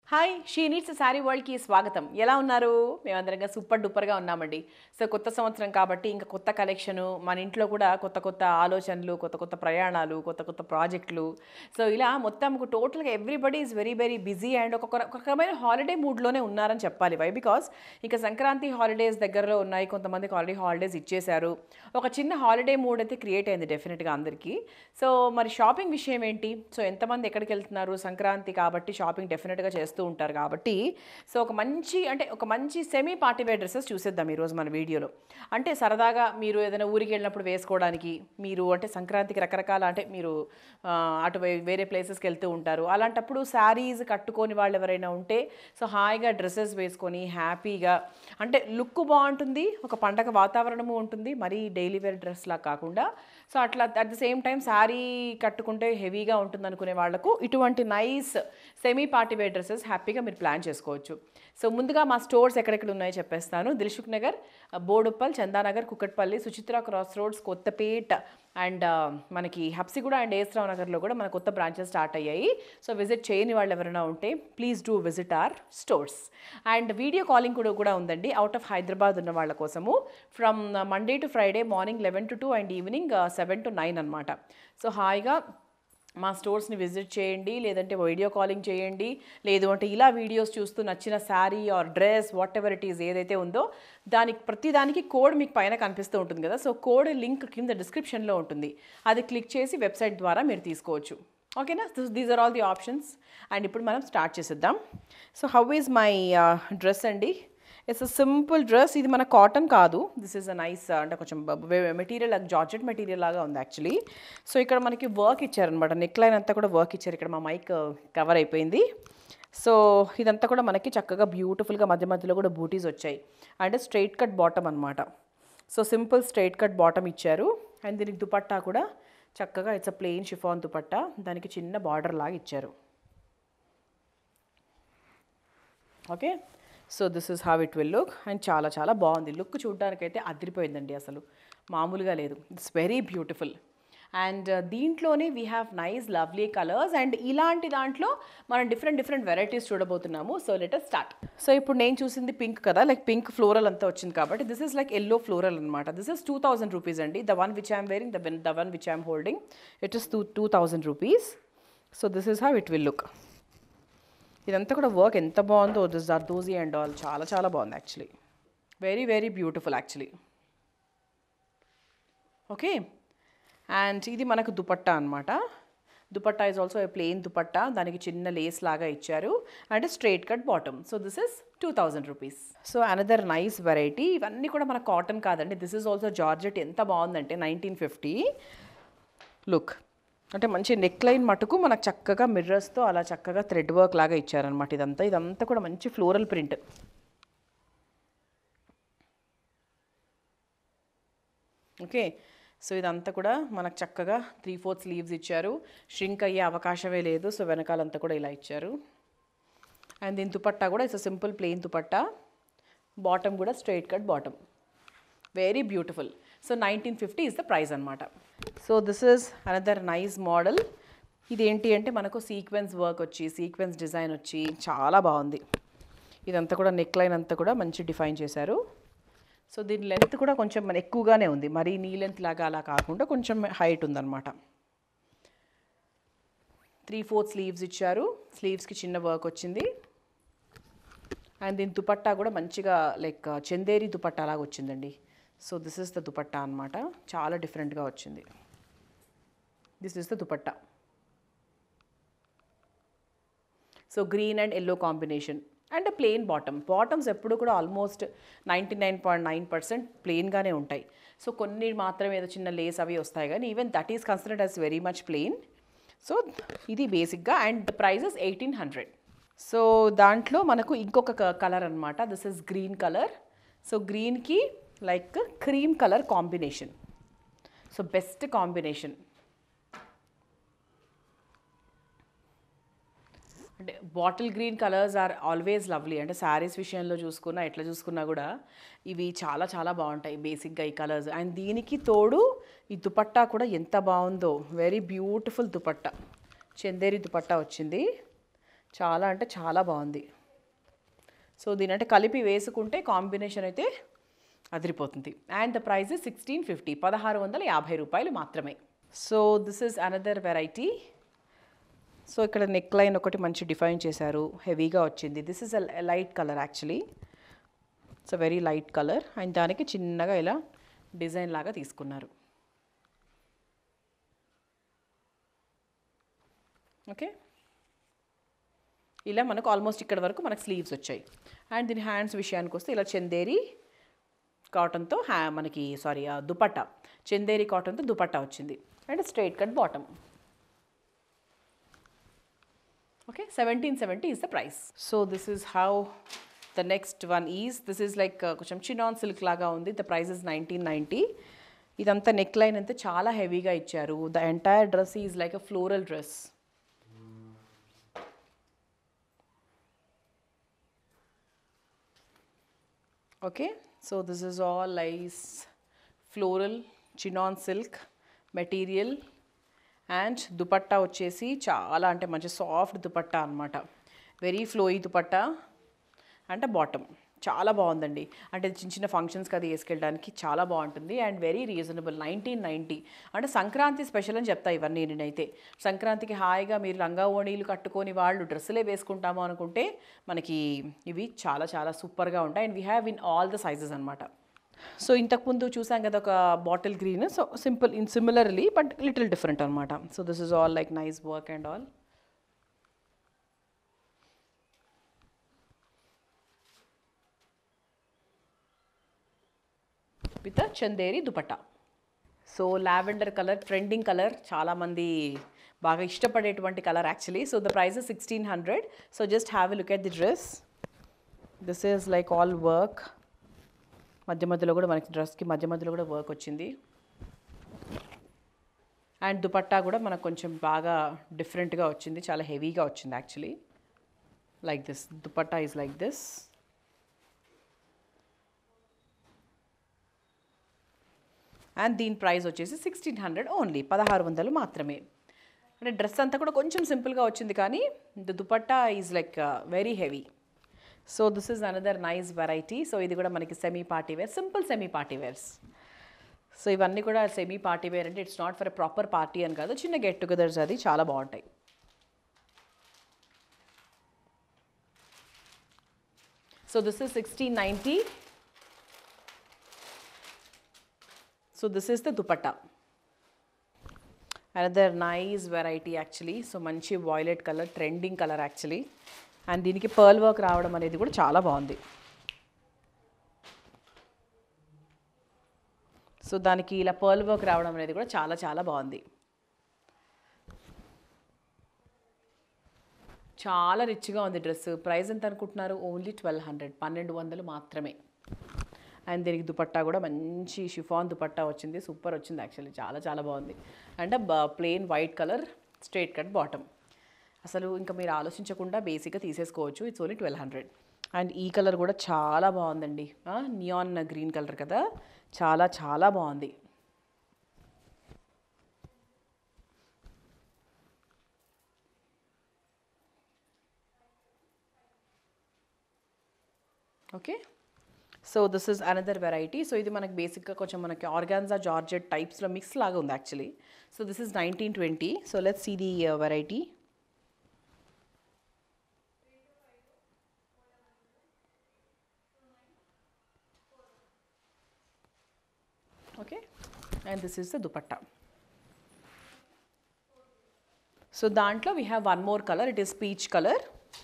hi she needs sari వరల్డ్కి స్వాగతం ఎలా ఉన్నారు మేమందరంగా సూపర్ డూపర్గా ఉన్నామండి సో కొత్త సంవత్సరం కాబట్టి ఇంకా కొత్త కలెక్షను మన ఇంట్లో కూడా కొత్త కొత్త ఆలోచనలు కొత్త కొత్త ప్రయాణాలు కొత్త కొత్త ప్రాజెక్టులు సో ఇలా మొత్తం టోటల్గా everybody is very very busy and ఒక ఒక రకమైన హాలిడే మూడ్లోనే ఉన్నారని చెప్పాలి వై బికాస్ ఇక సంక్రాంతి హాలిడేస్ దగ్గరలో ఉన్నాయి కొంతమందికి ఆల్రెడీ హాలిడేస్ ఇచ్చేశారు ఒక చిన్న హాలిడే మూడ్ అయితే క్రియేట్ అయింది డెఫినెట్గా అందరికీ సో మరి షాపింగ్ విషయం ఏంటి సో ఎంతమంది ఎక్కడికి వెళ్తున్నారు సంక్రాంతి కాబట్టి షాపింగ్ డెఫినెట్గా చేస్తూ ఉంటారు కాబట్టి సో ఒక మంచి అంటే ఒక మంచి సెమీ పార్టీ వేర్ డ్రెస్సెస్ చూసేద్దాం ఈరోజు మన వీడియోలో అంటే సరదాగా మీరు ఏదైనా ఊరికి వెళ్ళినప్పుడు వేసుకోవడానికి మీరు అంటే సంక్రాంతికి రకరకాల అంటే మీరు ఆ, అటు వే- వేరే ప్లేసెస్కి వెళ్తూ ఉంటారు అలాంటప్పుడు శారీస్ కట్టుకొని వాళ్ళు ఎవరైనా ఉంటే సో హాయిగా డ్రెస్సెస్ వేసుకొని హ్యాపీగా అంటే లుక్ బాగుంటుంది ఒక పండగ వాతావరణము ఉంటుంది మరీ డైలీ వేర్ డ్రెస్లా కాకుండా సో అట్లా at the same time sari కట్టుకుంటే హెవీగా ఉంటుంది అనుకునే వాళ్ళకు ఇటువంటి nice semi party wear dresses హ్యాపీగా మీరు ప్లాన్ చేసుకోవచ్చు సో ముందుగా మా స్టోర్స్ ఎక్కడెక్కడ ఉన్నాయో చెప్పేస్తాను Dilsukhnagar Boduppal Chandanagar Kukatpally Suchitra cross roads Kothapet and మనకి హబ్సిగూడ అండ్ ఏస్రావు నగర్లో కూడా మన కొత్త బ్రాంచెస్ స్టార్ట్ అయ్యాయి సో విజిట్ చేయని వాళ్ళు ఎవరైనా ఉంటే please do visit our stores and video calling కూడా కూడా ఉందండి అవుట్ ఆఫ్ హైదరాబాద్ ఉన్న వాళ్ళ కోసము from Monday to Friday morning eleven to two and evening seven to nine అనమాట సో హాయిగా మా స్టోర్స్ని విజిట్ చేయండి లేదంటే వీడియో కాలింగ్ చేయండి లేదు అంటే ఇలా వీడియోస్ చూస్తూ నచ్చిన sari or dress whatever it is ఏదైతే ఉందో దానికి ప్రతి దానికి కోడ్ మీకు పైన కనిపిస్తూ ఉంటుంది కదా సో కోడ్ లింక్ కింద డిస్క్రిప్షన్లో ఉంటుంది అది క్లిక్ చేసి వెబ్సైట్ ద్వారా మీరు తీసుకోవచ్చు ఓకేనా these are all the options and ఇప్పుడు మనం స్టార్ట్ చేసేద్దాం so how is my dress అండి ఇట్స్ అ సింపుల్ డ్రెస్ ఇది మన కాటన్ కాదు దిస్ ఈజ్ అ నైస్ అంటే కొంచెం మెటీరియల్ జార్జెట్ మెటీరియల్ లాగా ఉంది యాక్చువల్లీ సో ఇక్కడ మనకి వర్క్ ఇచ్చారనమాట నెక్ లైన్ అంతా కూడా వర్క్ ఇచ్చారు ఇక్కడ మా మైక్ కవర్ అయిపోయింది సో ఇదంతా కూడా మనకి చక్కగా బ్యూటిఫుల్గా మధ్య మధ్యలో కూడా బూటీస్ వచ్చాయి అంటే స్ట్రైట్ కట్ బాటమ్ అనమాట so simple straight cut bottom ఇచ్చారు అండ్ దీనికి దుపట్టా కూడా చక్కగా it's a plain chiffon dupatta దానికి చిన్న బార్డర్ లాగా ఇచ్చారు okay so this is how it will look and చాలా చాలా బాగుంది లుక్ చూడడానికైతే అదిరిపోయిందండి అసలు మామూలుగా లేదు ఇట్స్ వెరీ బ్యూటిఫుల్ అండ్ దీంట్లోనే we have nice lovely colours and ఇలాంటి దాంట్లో మనం డిఫరెంట్ డిఫరెంట్ వెరైటీస్ చూడబోతున్నాము సో లెటర్ స్టార్ట్ సో ఇప్పుడు నేను చూసింది పింక్ కదా లైక్ పింక్ ఫ్లోరల్ అంతా వచ్చింది కాబట్టి this is like yellow floral అనమాట this is two thousand rupees అండి the one which I'm wearing the the one which I'm holding it is two two thousand rupees so this is how it will look ఇదంతా కూడా work ఎంత బాగుందో this దర్దోజీ and all చాలా చాలా బాగుంది actually very very beautiful actually okay and ఇది మనకు దుపట్టా అనమాట dupatta is also a plain dupatta దానికి చిన్న లేస్ లాగా ఇచ్చారు and straight cut bottom so this is two thousand rupees so another nice variety ఇవన్నీ కూడా మన కాటన్ కాదండి దిస్ ఇస్ ఆల్సో జార్జెట్ ఎంత బాగుందంటే నైన్టీన్ ఫిఫ్టీ లుక్ అంటే మంచి నెక్ లైన్ మటుకు మనకు చక్కగా మిర్రర్స్తో అలా చక్కగా థ్రెడ్ వర్క్ లాగా ఇచ్చారనమాట ఇదంతా ఇదంతా కూడా మంచి ఫ్లోరల్ ప్రింట్ ఓకే సో ఇదంతా కూడా మనకు చక్కగా త్రీ ఫోర్త్ స్లీవ్స్ ఇచ్చారు ష్రింక్ అయ్యే అవకాశమే లేదు సో వెనకాలంతా కూడా ఇలా ఇచ్చారు అండ్ దీని దుపట్టా కూడా it's simple plain dupatta bottom కూడా straight cut bottom very beautiful so nineteen fifty is the price అనమాట so this is another nice model ఇది ఏంటి అంటే మనకు సీక్వెన్స్ వర్క్ వచ్చి సీక్వెన్స్ డిజైన్ వచ్చి చాలా బాగుంది ఇదంతా కూడా నెక్ లైన్ అంతా కూడా మంచి డిఫైన్ చేశారు సో దీని లెంత్ కూడా కొంచెం మన ఎక్కువగానే ఉంది మరీ నీ లెంత్ లాగా అలా కాకుండా కొంచెం హైట్ ఉందన్నమాట త్రీ ఫోర్త్ స్లీవ్స్ ఇచ్చారు స్లీవ్స్కి చిన్న వర్క్ వచ్చింది అండ్ దీని దుపట్టా కూడా మంచిగా లైక్ చందేరి దుపట్టా లాగా వచ్చిందండి so this is the dupatta అనమాట చాలా డిఫరెంట్గా వచ్చింది this is the dupatta so green and yellow combination and plain bottom bottoms ఎప్పుడు కూడా almost ninety nine point nine percent ప్లెయిన్గానే ఉంటాయి సో కొన్ని మాత్రం ఏదో చిన్న లేస్ అవి వస్తాయి కానీ even that is considered as very much plain so ఇది బేసిక్గా and prices eighteen hundred so దాంట్లో మనకు ఇంకొక కలర్ అనమాట this is green colour so గ్రీన్కి like cream colour combination so best combination అంటే bottle green colours are always lovely అంటే శారీస్ విషయంలో చూసుకున్నా ఎట్లా చూసుకున్నా కూడా ఇవి చాలా చాలా బాగుంటాయి బేసిక్గా ఈ కలర్స్ అండ్ దీనికి తోడు ఈ దుపట్టా కూడా ఎంత బాగుందో వెరీ బ్యూటిఫుల్ దుపట్టా చందేరి దుపట్టా వచ్చింది చాలా అంటే చాలా బాగుంది సో దీని అంటే కలిపి వేసుకుంటే కాంబినేషన్ అయితే అదిరిపోతుంది and the price sixteen fifty పదహారు వందల యాభై రూపాయలు మాత్రమే so this is another variety so ఇక్కడ నెక్ లైన్ ఒకటి మంచి డిఫైన్ చేశారు హెవీగా వచ్చింది this is a light colour actually it's a very light colour and దానికి చిన్నగా ఇలా డిజైన్ లాగా తీసుకున్నారు ఓకే ఇలా మనకు ఆల్మోస్ట్ ఇక్కడ వరకు మనకు స్లీవ్స్ వచ్చాయి అండ్ దీని హ్యాండ్స్ విషయానికి వస్తే ఇలా చందేరి కాటన్తో హ్యా మనకి సారీ దుపట్టా చందేరి కాటన్తో దుపట్టా వచ్చింది and straight cut bottom okay seventeen seventy is the price so this is how the next one is this is like కొంచెం చినాన్ సిల్క్ లాగా ఉంది the price is nineteen ninety ఇదంతా నెక్ లైన్ అంతా చాలా హెవీగా ఇచ్చారు the entire dress is like a floral dress okay so this is all lace floral chinon silk material and dupatta వచ్చేసి చాలా అంటే మంచి సాఫ్ట్ దుపట్టా అనమాట వెరీ ఫ్లోయి దుపట్టా అంటే బాటమ్ చాలా బాగుందండి అంటే చిన్న చిన్న ఫంక్షన్స్కి అది వేసుకెళ్ళడానికి చాలా బాగుంటుంది and very reasonable nineteen ninety అంటే సంక్రాంతి స్పెషల్ అని చెప్తా ఇవన్నీ నేనైతే సంక్రాంతికి హాయిగా మీరు లంగా ఓణీలు కట్టుకొని వాళ్ళు డ్రెస్సులే వేసుకుంటాము అనుకుంటే మనకి ఇవి చాలా చాలా సూపర్గా ఉంటాయి and we have in all the sizes అనమాట సో ఇంతకుముందు చూసాం కదా ఒక bottle green so simple in similarly but little different అనమాట so this is all like nice work and all with Chanderi dupatta so lavender colour trending colour చాలామంది బాగా ఇష్టపడేటువంటి colour actually so the price sixteen hundred so just have a look at the dress this is like all work మధ్య మధ్యలో కూడా మనకి డ్రెస్కి మధ్య మధ్యలో కూడా వర్క్ వచ్చింది అండ్ దుపట్టా కూడా మనకు కొంచెం బాగా డిఫరెంట్గా వచ్చింది చాలా హెవీగా వచ్చింది actually like this dupatta is like this and దీని ప్రైస్ వచ్చేసి సిక్స్టీన్ హండ్రెడ్ ఓన్లీ పదహారు వందలు మాత్రమే అంటే డ్రెస్ అంతా కూడా కొంచెం సింపుల్గా వచ్చింది కానీ the dupatta is like very heavy so this is another nice variety so ఇది కూడా మనకి semi party wear simple semi party wears so ఇవన్నీ కూడా సెమీ పార్టీ వేర్ అంటే it's not for a proper party అని కాదు చిన్న గెట్ టుగెదర్స్ అది చాలా బాగుంటాయి so this is sixteen ninety so this is the dupatta another nice variety actually so మంచి violet colour trending colour actually and దీనికి pearl work రావడం అనేది కూడా చాలా బాగుంది సో దానికి ఇలా పర్ల్ వర్క్ రావడం అనేది కూడా చాలా చాలా బాగుంది చాలా రిచ్గా ఉంది డ్రెస్ ప్రైస్ ఎంత అనుకుంటున్నారు ఓన్లీ ట్వెల్వ్ హండ్రెడ్ పన్నెండు వందలు మాత్రమే అండ్ దీనికి దుపట్టా కూడా మంచి షిఫాన్ దుపట్టా వచ్చింది సూపర్ వచ్చింది యాక్చువల్లీ చాలా చాలా బాగుంది and plain white colour straight cut bottom అసలు ఇంకా మీరు ఆలోచించకుండా బేసిక్గా తీసేసుకోవచ్చు it's only twelve hundred and ఈ కలర్ కూడా చాలా బాగుందండి నియాన్ గ్రీన్ కలర్ కదా చాలా చాలా బాగుంది okay so this is another variety so ఇది మనకి బేసిక్గా కొంచెం మనకి ఆర్గాన్జా జార్జెట్ టైప్స్లో మిక్స్ లాగా ఉంది actually so this is nineteen twenty so let's see the variety okay and this is the dupatta so దాంట్లో we have one more colour it is peach colour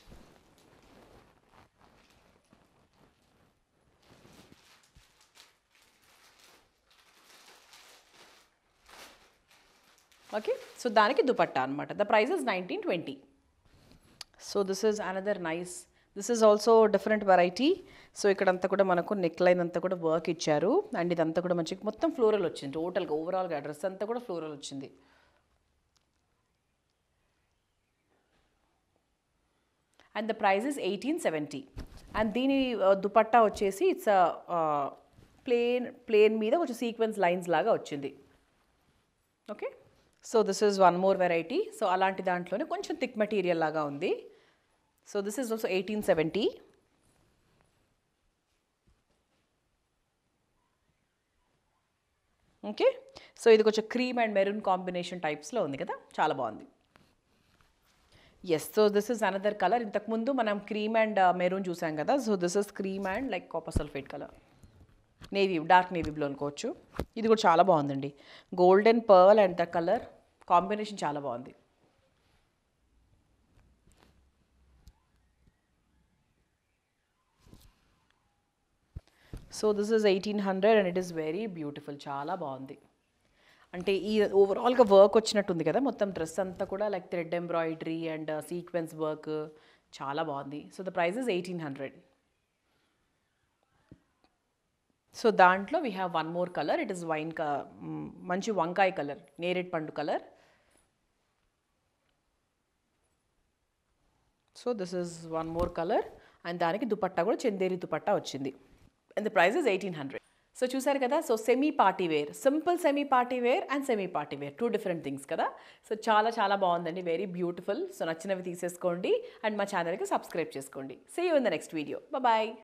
okay so దానికి దుపట్టా అనమాట the price is nineteen twenty so this is another nice this is also different variety so ఇక్కడంతా కూడా మనకు neck neckline అంతా కూడా work ఇచ్చారు and ఇదంతా కూడా మంచి మొత్తం ఫ్లోరల్ వచ్చింది టోటల్గా ఓవరాల్గా డ్రెస్ అంతా కూడా ఫ్లోరల్ వచ్చింది and the price is eighteen seventy and దీని uh, దుపట్టా వచ్చేసి ఇట్స్ ప్లేన్ ప్లేన్ మీద కొంచెం సీక్వెన్స్ లైన్స్ లాగా వచ్చింది okay so this is one more variety so అలాంటి దాంట్లోనే కొంచెం థిక్ మెటీరియల్ లాగా ఉంది so this is also eighteen seventy okay so ఇది కొంచెం క్రీమ్ అండ్ మెరూన్ కాంబినేషన్ టైప్స్లో ఉంది కదా చాలా బాగుంది yes so this is another colour ఇంతకుముందు మనం క్రీమ్ అండ్ మెరూన్ చూసాం కదా so this is cream and like copper sulphate colour navy dark navy blue అనుకోవచ్చు ఇది కూడా చాలా బాగుందండి golden pearl and the colour combination చాలా బాగుంది so this is eighteen hundred and it is very beautiful చాలా బాగుంది అంటే ఈ ఓవరాల్గా వర్క్ వచ్చినట్టుంది కదా మొత్తం డ్రెస్ అంతా కూడా like thread embroidery and sequence work చాలా బాగుంది so the price is eighteen hundred so దాంట్లో we have one more colour it is wine క మ్, మంచి వంకాయ కలర్ నేరేడ్ పండు colour so this is one more colour and దానికి దుపట్టా కూడా చందేరి దుపట్టా వచ్చింది and the price is eighteen hundred so చూసారు కదా so semi party wear simple semi party wear and semi party wear two different things కదా so చాలా చాలా బాగుందండి very beautiful so నచ్చినవి తీసేసుకోండి అండ్ మా ఛానల్కి సబ్స్క్రైబ్ చేసుకోండి see you in the next video bye